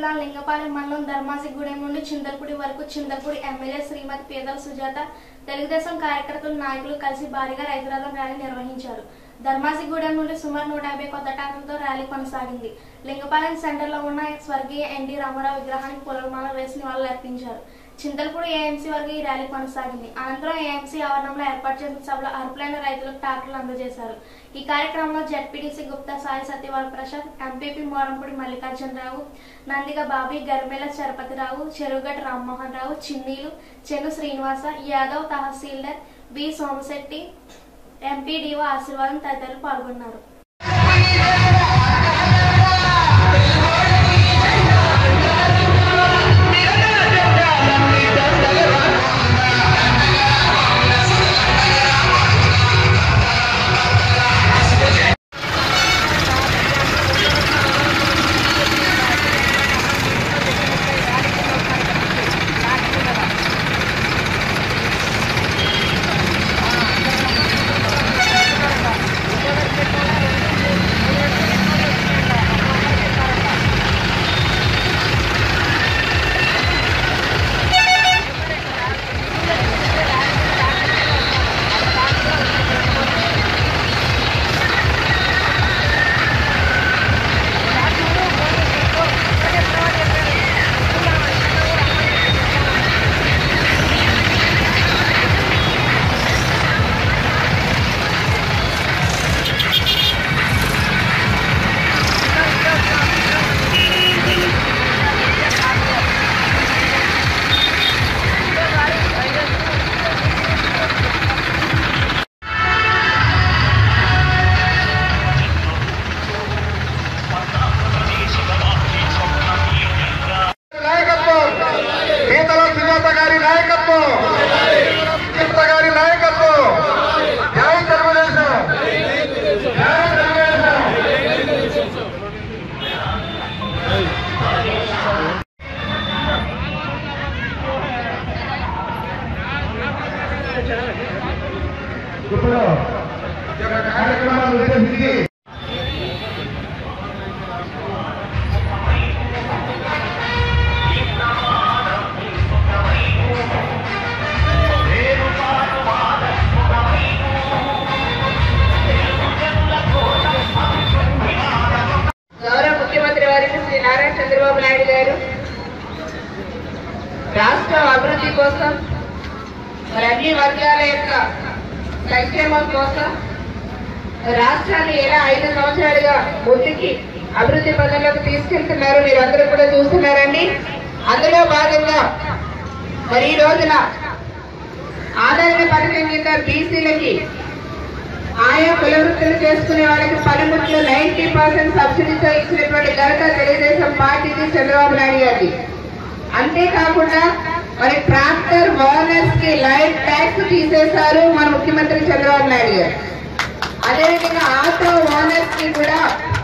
జిల్లా లింగపాలెం మండలం ధర్మాసిగూడెం నుండి చింతలపూడి వరకు చింతలపూడి ఎమ్మెల్యే శ్రీమతి పేదల సుజాత తెలుగుదేశం కార్యకర్తలు నాయకులు కలిసి భారీగా రైతు రథం ర్యాలీ నిర్వహించారు ధర్మాసిగూడెం నుండి సుమారు నూట యాభై కొత్త ట్రాక్టర్లతో ర్యాలీ కొనసాగింది లింగపాలెం సెంటర్లో ఉన్న స్వర్గీయ ఎన్టీ రామారావు విగ్రహానికి పూలమాల వేసి నివాళులు అర్పించారు చింతలపూడి ఏఎంసీ వరకు ఈ ర్యాలీ కొనసాగింది అనంతరం ఏఎంసీ ఆవరణంలో ఏర్పాటు చేసిన సభలో అర్హులైన రైతులకు ట్రాక్టర్లు అందజేశారు ఈ కార్యక్రమంలో జడ్పీటీసీ గుప్తా సాయి సత్యవాల్ ప్రసాద్ ఎంపీపీ మోరంపూడి మల్లికార్జునరావు నందిగ బాబీ గర్మెల చరపతిరావు చెరుగట్ రామ్మోహన్ రావు చిన్నీలు చెన్ను శ్రీనివాస యాదవ్ తహసీల్దార్ బి సోమశెట్టి ఎంపీడీఓ ఆశీర్వాదం తదితరులు పాల్గొన్నారు నాయకత్వం పీతల సుజాత గారి నాయకత్వం సుజాత గారి నాయకత్వం జై తెలుగుదేశం జై తెలుగుదేశం ఇప్పుడు ఈ యొక్క కార్యక్రమాన్ని ఉద్దేశించి గౌరవ ముఖ్యమంత్రి వారికి శ్రీ నారా చంద్రబాబు నాయుడు గారు రాష్ట్రం అభివృద్ధి కోసం మరి అన్ని వర్గాల యొక్క సంక్షేమం కోసం రాష్ట్రాన్ని ఎలా ఐదు సంవత్సరాలుగా ముందుకి అభివృద్ధి పదంలోకి తీసుకెళ్తున్నారు మీరందరూ కూడా చూస్తున్నారండి అందులో భాగంగా మరి ఈ రోజున ఆదరణ పథకం కింద బీసీలకి ఆయా కుల వృత్తులు చేసుకునే వాళ్ళకి పనిముట్లు నైన్టీ పర్సెంట్ సబ్సిడీతో ఇచ్చినటువంటి ఘనత తెలుగుదేశం పార్టీకి చంద్రబాబు నాయుడు గారిది అంతేకాకుండా మరి ట్రాక్టర్ ఓనర్స్ కి లైఫ్ ట్యాక్స్ తీసేశారు మన ముఖ్యమంత్రి చంద్రబాబు నాయుడు గారు అదేవిధంగా ఆటో ఓనర్స్ కి కూడా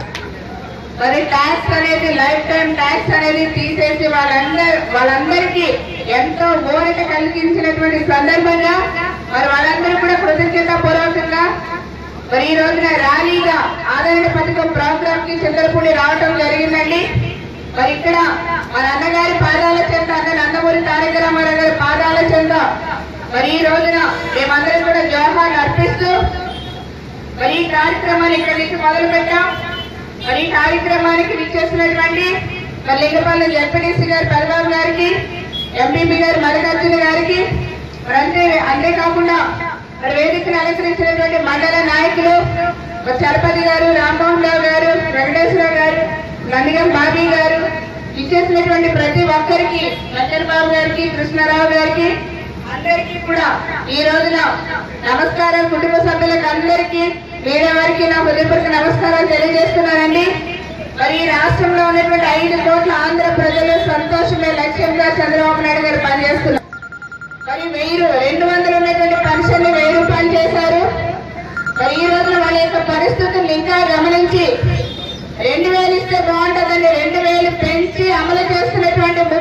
మరి ట్యాక్స్ అనేది లైఫ్ టైం ట్యాక్స్ అనేది తీసేసి వాళ్ళందరి వాళ్ళందరికీ ఎంతో ఊరట కలిగించినటువంటి సందర్భంగా మరి వాళ్ళందరూ కూడా కృతజ్ఞత పూర్వకంగా మరి ఈ రోజున ర్యాలీగా ఆదరణ పథకం ప్రోగ్రామ్ కి చంద్రపూడి రావటం జరిగిందండి మరి ఇక్కడ మన అన్నగారి పాదాల చెంత అన్న నందమూరి తారక రామారావు గారి పాదాల చెంత మరి ఈ రోజున మేమందరం కూడా జోహార్ అర్పిస్తూ మరి ఈ కార్యక్రమాన్ని ఇక్కడి నుంచి మొదలు పెట్టాం మరి ఈ కార్యక్రమానికి విచ్చేసినటువంటి మరి లింగపల్లి జడ్పీటీసీ గారు పెదబాబు గారికి ఎంపీపీ గారు మల్లికార్జున గారికి మరి అంతే అంతేకాకుండా మరి వేదికను అలంకరించినటువంటి మండల నాయకులు మరి చలపతి గారు రామ్మోహన్ రావు గారు వెంకటేశ్వరరావు గారు నందిగం బాబీ గారు ఇచ్చేసినటువంటి ప్రతి ఒక్కరికి నందన్ బాబు గారికి కృష్ణారావు గారికి అందరికీ కూడా ఈ రోజున నమస్కారం కుటుంబ సభ్యులకు అందరికీ వేరే వారికి నా హృదయపూర్వక నమస్కారాలు తెలియజేస్తున్నానండి మరి ఈ రాష్ట్రంలో ఉన్నటువంటి ఐదు కోట్ల ఆంధ్ర ప్రజలు సంతోషమే లక్ష్యంగా చంద్రబాబు నాయుడు గారు పనిచేస్తున్నారు మరి వెయ్యి రూ- రెండు వందలు ఉన్నటువంటి పెన్షన్ వెయ్యి రూపాయలు చేశారు మరి ఈ రోజున వాళ్ళ యొక్క పరిస్థితులను ఇంకా గమనించి రెండు వేలు ఇస్తే బాగుంటుందని రెండు వేలు పెంచి అమలు చేస్తున్నటువంటి